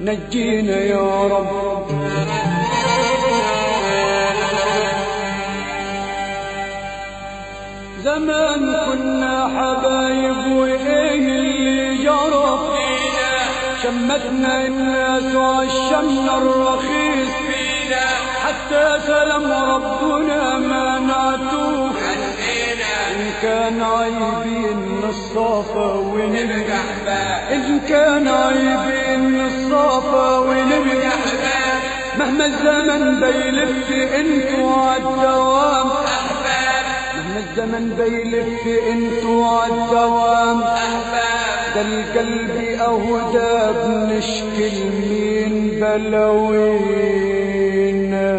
نجينا يا رب زمان كنا حبايب وايه اللي جرى شمتنا الناس وعشمنا الرخيص حتى سلم ربنا ما نعتوه إن كان عيبين الصافة ونرجع إن كان عيبين الصافة ونرجع مهما الزمن بيلف انتوا عالدوام مهما الزمن بيلف انتوا عالدوام ده القلب اهدى بنشكي مين بلوينا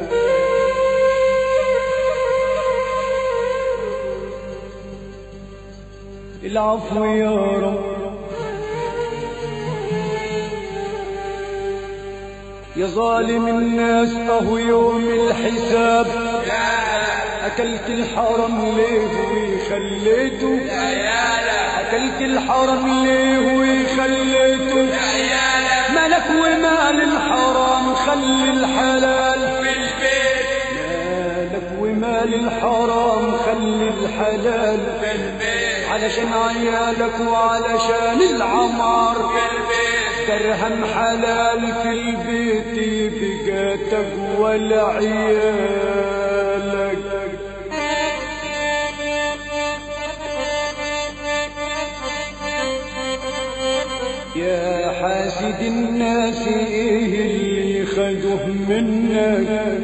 العفو يا رب يا ظالم الناس اهو يوم الحساب اكلت الحرم ليه وخليته اكلت الحرم ليه وخليته ملك ومال الحرام خلي الحلال مالك ومال الحرام خلي الحلال علشان عيالك وعلشان العمار درهم حلال في البيت بقاتك ولا عيالك يا حاسد الناس ايه اللي خدوه منك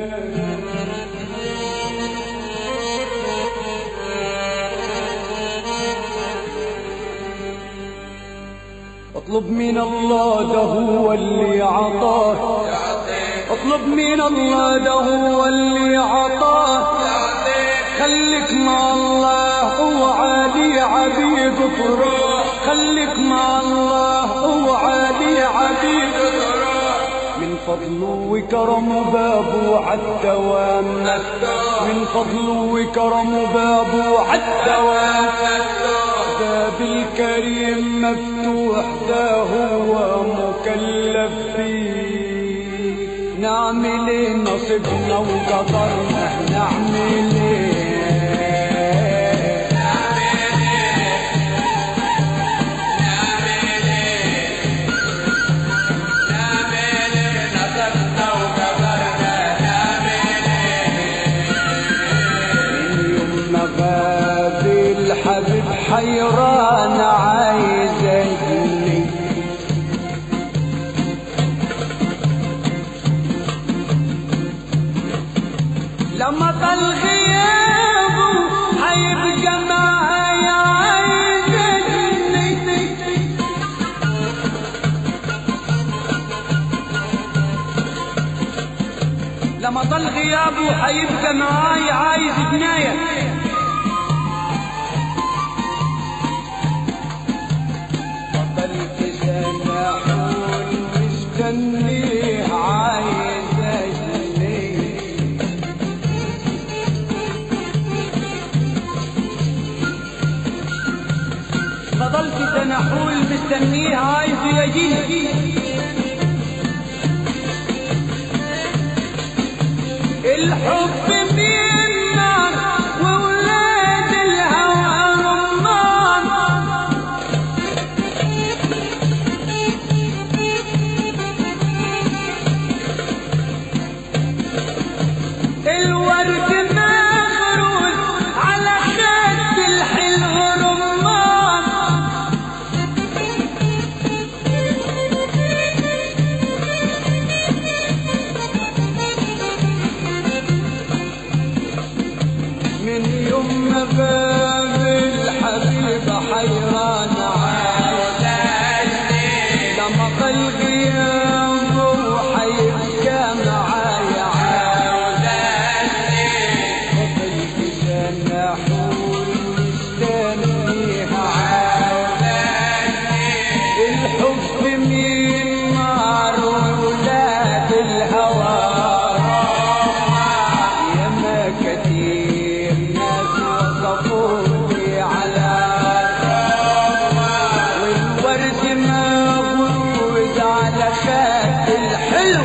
اطلب من الله ده هو اللي عطاه اطلب من الله ده هو اللي عطاه خليك مع الله اوعى عبيد تروح خليك مع الله اوعى عبيد من فضله وكرمه بابه عالدوام من فضله وكرمه بابه عالدوام باب الكريم مفتوح ده هو مكلف فيه نعمل ايه نصيبنا وقدرنا نعمل ايه من يوم ما غاب الحبيب حيران عايزني لما طال غيابه حيبقى معايا عايزني لما طال غيابه حيبقى معايا عايز جنايه فضلت سنحون مستنيه عايز اجنيه فضلت سنحول مستنيه عايز يجيني الحب بينا وولاد الهوى رمان الورد مغروس على خد الحلو رمان الحلو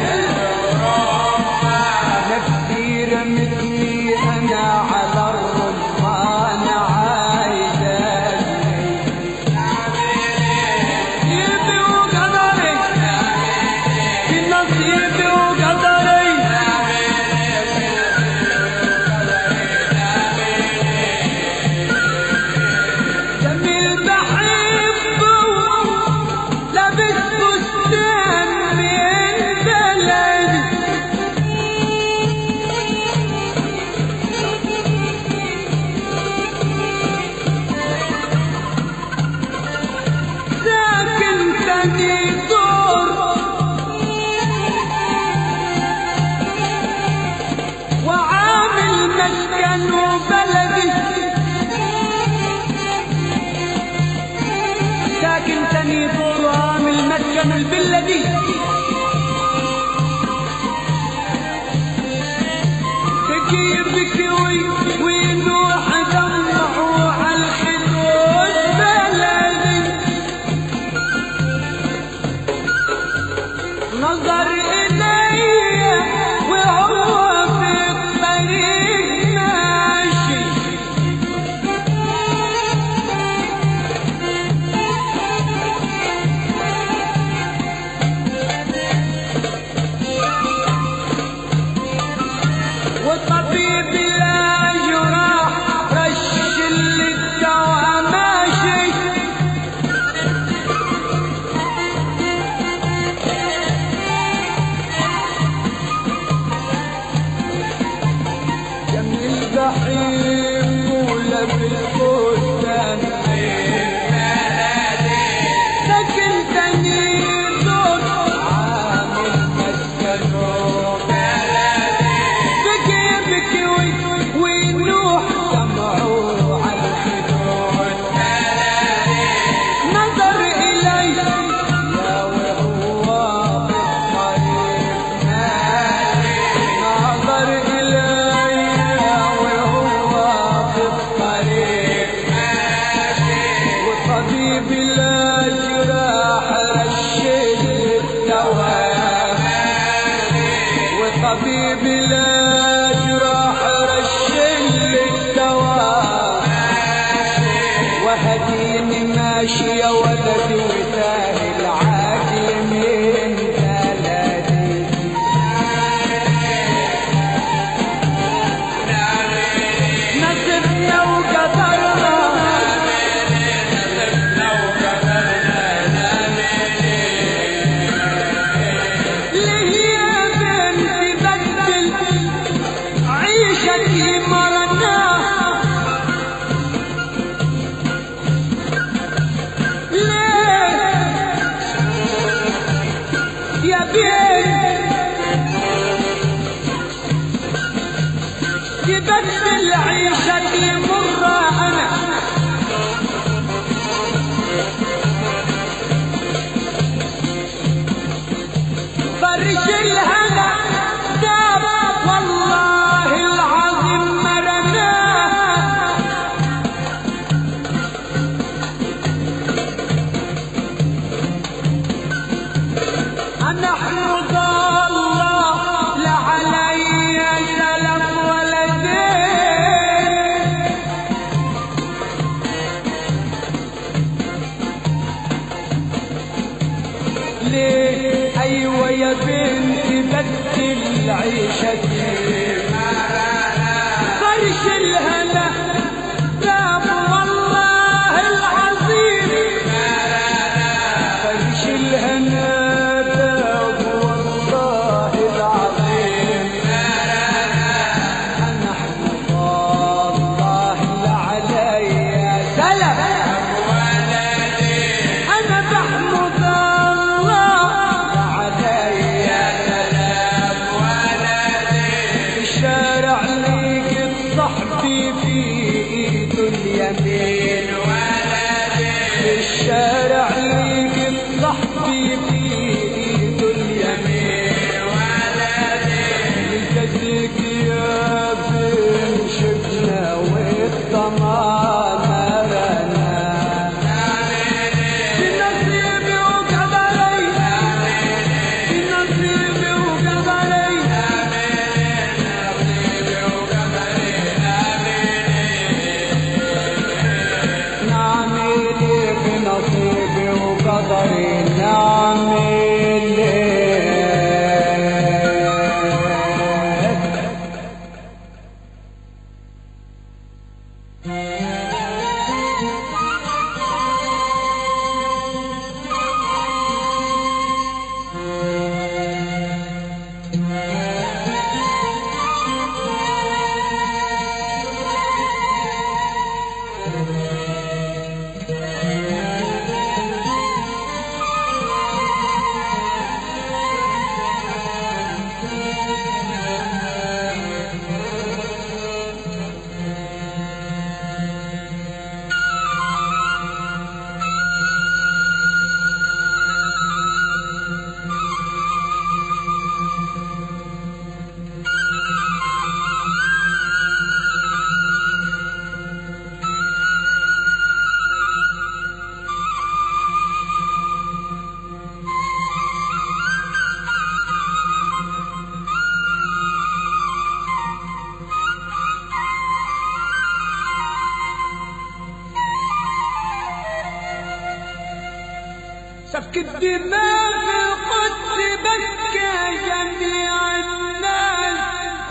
نفسي رمتني انا على الرمان عايزاني نصيبي وقدري في نصيبي وقدري جميل بحبه لابس فستان من بلدي ساكن تاني دور وعامل مسكن وبلدي ساكن تاني دور وعامل مسكن البلدي تجيبك وي وينوح دمعه على الحدود بلدي نظر إلي وهو في الطريق ماشي وطبيب لا جراح رش اللي الدواء ماشي جميل بحيم ولا بالفستان سكن تاني دور عامل مسكن بكي بكي وي- وينوح دمعه على الحدود نظر إلي يا وهو بالطريق نظر إلي وهو في الطريق وطبيب لا جراح رشد الدواء وطبيب لا جراح رشد الدواء وهديني ماشي يا ولدي وساهل عاقل من بلدي نصرنا وقدرنا ليه يا بنتي بدل عيشتي مرناها ليه يا بنت يبدل عيشتي مرة أنا فرش الهنا داب والله العظيم مرناه أنا أحمد الله لا علي سلام ولا دين ليه أيوة يا بنتي بدل عيشتي فرش الهنا دام والله العظيم فرش الهنا دام والله العظيم أنا أحمد الله لا علي سلام أنا بحمد الله علي سلام ولدي الشارع ليك صحبي فيه سفك الدماء في القدس بكى جميع الناس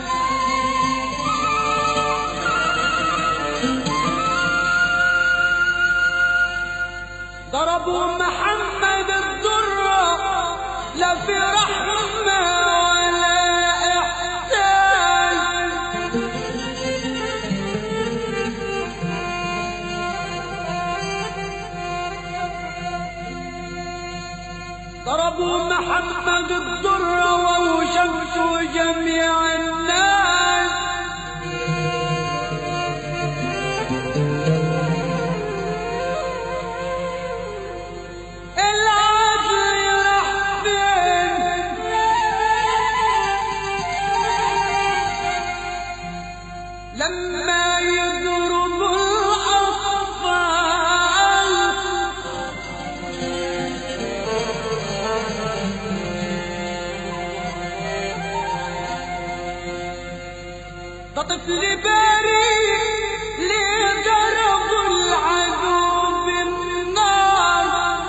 ضربوا محمد الضرة لا في رحمة ولا إحسان ضربوا محمد الضرة ووشمتوا جميع الناس العدل راح فين لما يضرب الأطفال ده طفل بريء ليه ضرب العدو بالنار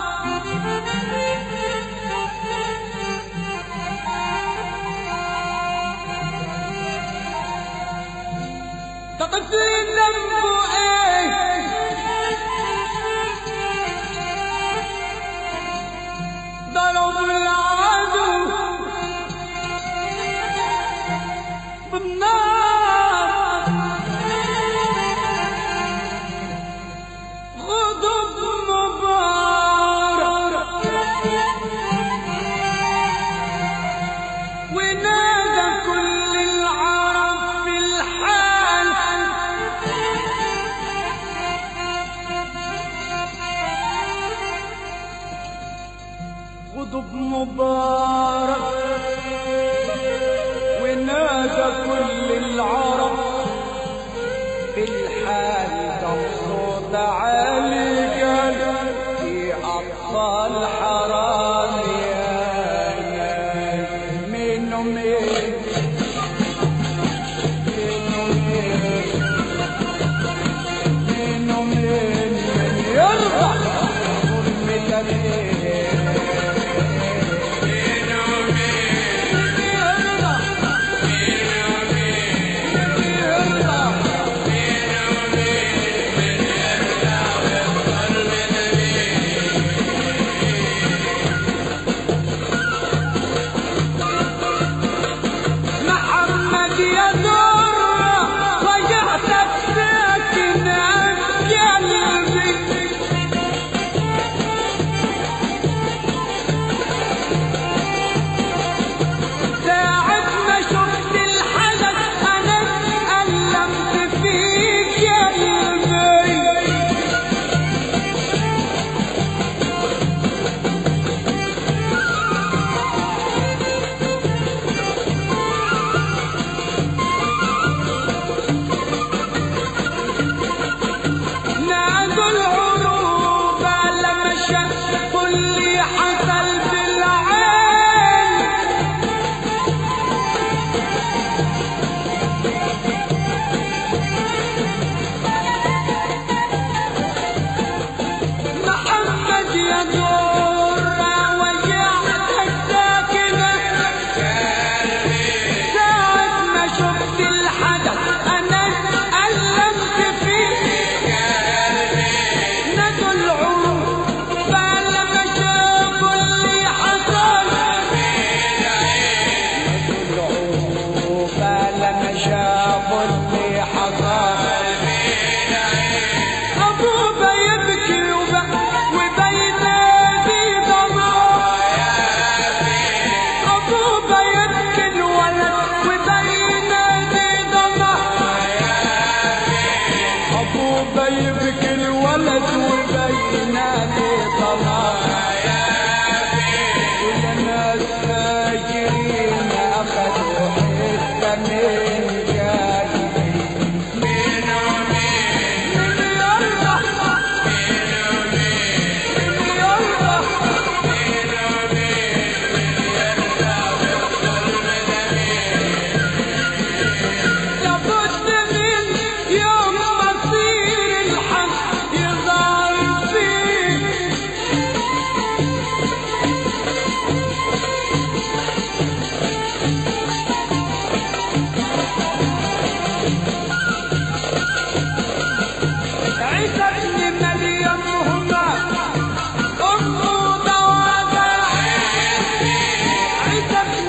ده طفل ذنبه ايه ضرب العدو بالنار غضب مبارك ونادى كل العرب في الحال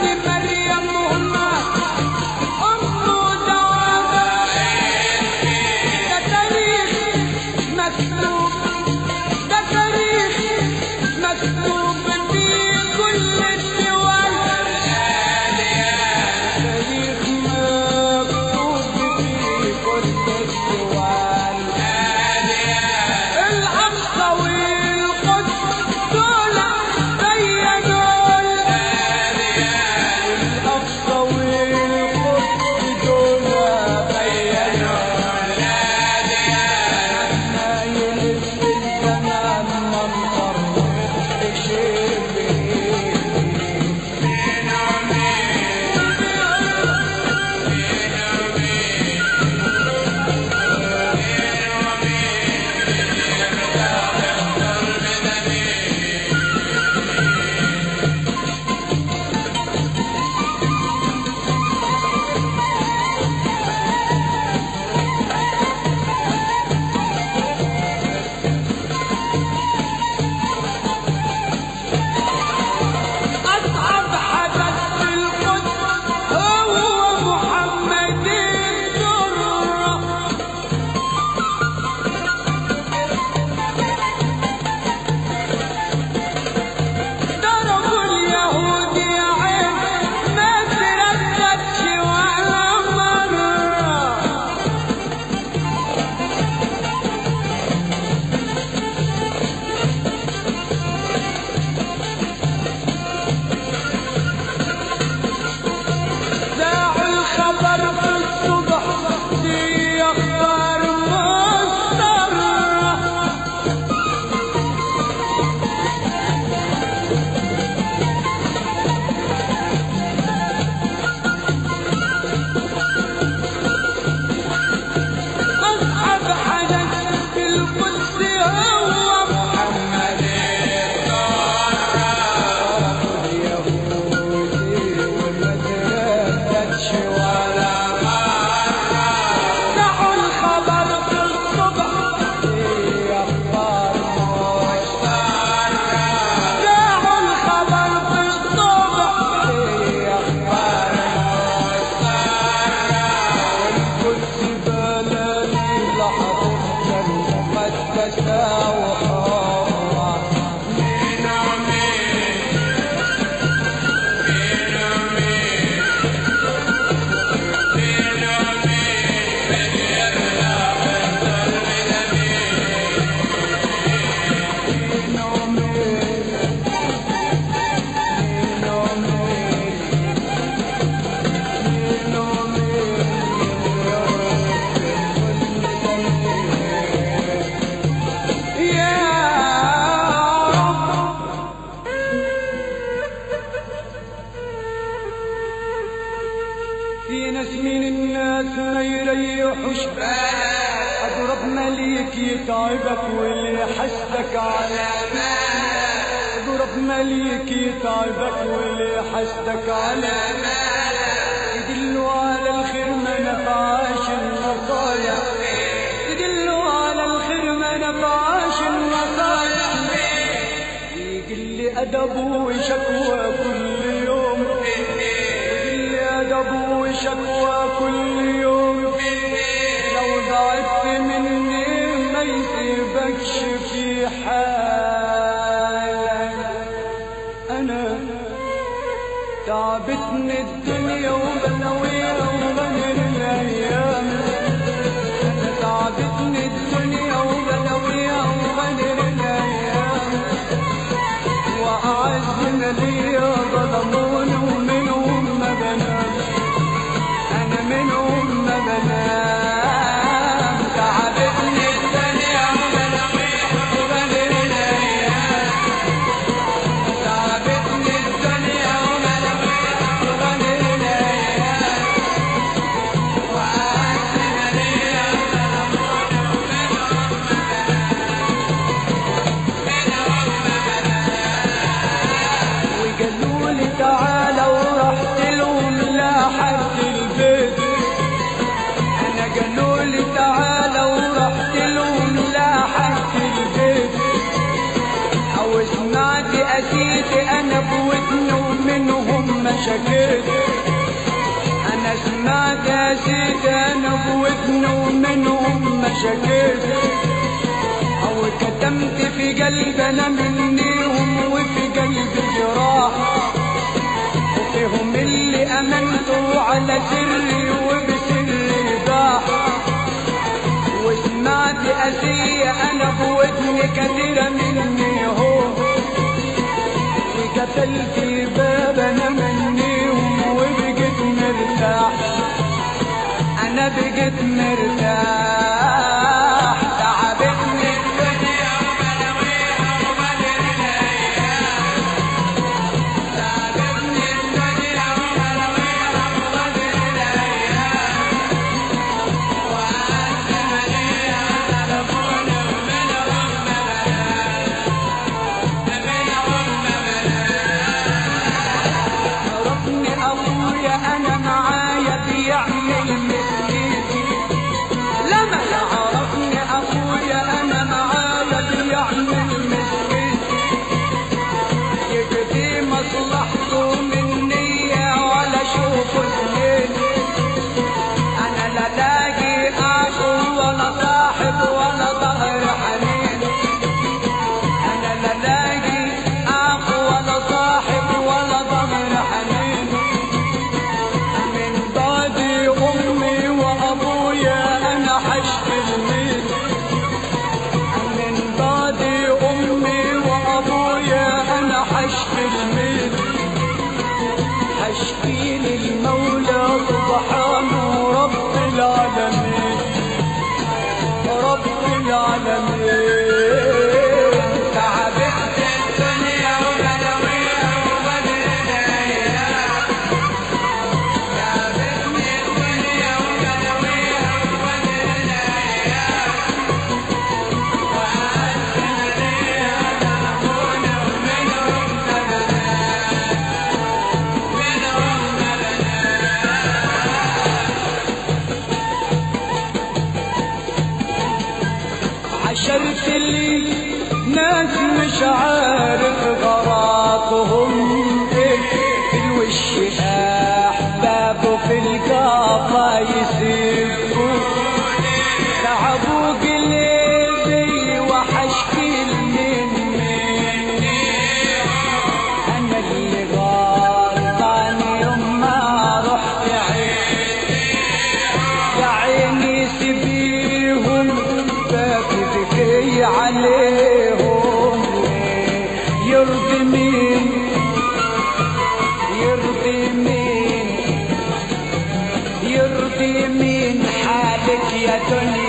ابن مريم هما أمه دعابة ده تاريخ مكتوب ده تاريخ مكتوب في كل الدول تاريخ مكتوب في كل الدول الأقصى والقدس دول بينوا الأقصى والقدس دول بينوا ما يلف الزمان ما نفرق شيء أصعب حدث في القدس هو محمد الدرة ضربوا اليهود يا عين ما ترددش ولا مرة ذاعوا الخبر في الصبح دي اخبار مسترة اصعب حدث في القدس هو محمد دعوا الخبر في الصبح دعوا الخبر في الصبح والقدس بلدي لحظة مقدسة وحرة يا رب في ناس من الناس ما يريحوش اضرب مليك يتعبك واللي حسدك على اضرب مليك يتعبك واللي حسدك على يدلوا على الخير ما نفعاش النصايا يدلوا على الخير ما نفعاش النصايا يقل أدبه وشكوى كل يوم يقل أدبه وشكوى كل يوم لو ضعفت مني ما يسيبكش في حالك أنا تعبتني الدنيا وبلاويها وغير الأيام أنا تعبتني الدنيا وبلاويها وغير الأيام وأعزنا ليا ظلموني ومنهم ما بنام أنا منهم ما بنام تعبتني الدنيا وبلاويها وغير الأيام تعبتني الدنيا وبلاويها وغير الأيام وأعزنا ليا وقالوا شكيت انا سمعت يا سيدي انا بودن ومنهم ما شكيت او كتمت في قلبي انا منيهم وفي قلبي جراح وفيهم اللي امنته على سري وبسري باح وسمعت اسية انا بودني كثيرة مني هو وقفلت باب انا منيهم وبقيت مرتاح انا بقيت مرتاح تعبتني الدنيا وبلاويها وبدر الايام تعبتني الدنيا وبلاويها وبدر الايام وقعدت عليها تلفون ومنهم مبلغ منهم عرفني ابويا انا معايا بيعمل مسكين لما عرفني ابويا انا معايا بيعمل مسكين يقضي مصلحته مني ولا اشوفه سنين انا لا لاقي اخو ولا صاحب ولا ظهر حنين انا لا لاقي اخ ولا صاحب ولا ظهر حنين من بعد امي وابويا انا حشكي لمين من بعد امي وابويا انا حشكي لمين حشكي للمولى سبحانه رب العالمين رب العالمين تعبت الدنيا وبلاويها وبدر الايام تعبتني الدنيا وبلاويها وبدر الايام وقعدت عليها تلفون ومنهم مبلغ منهم عشرت لي ناس مش عارف غراضهم ايه في الوش احبابه في القافة يسيبوا تعبوا قلبي وحشكي مني انا اللي غلطان يوم ما رحت عيني يا عيني سبيهم ببكي عليهم يرضي مين يرضي مين يرضي مين حالك يا دنيا